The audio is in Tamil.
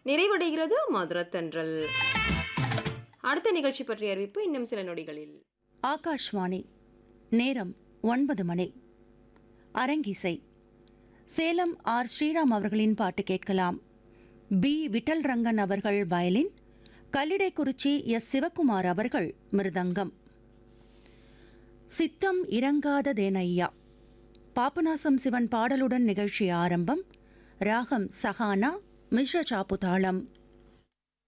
நிறைவடைகிறது மதுரத்தன்றல் அடுத்த நிகழ்ச்சி பற்றிய அறிவிப்பு இன்னும் சில நொடிகளில் ஆகாஷ்வாணி நேரம் ஒன்பது மணி அரங்கிசை சேலம் ஆர் ஸ்ரீராம் அவர்களின் பாட்டு கேட்கலாம் பி விட்டல் ரங்கன் அவர்கள் வயலின் கல்லிடைக்குறிச்சி எஸ் சிவக்குமார் அவர்கள் மிருதங்கம் சித்தம் இறங்காததேனையா பாபநாசம் சிவன் பாடலுடன் நிகழ்ச்சி ஆரம்பம் ராகம் சஹானா மிஸ்ர சாப்பு தாளம்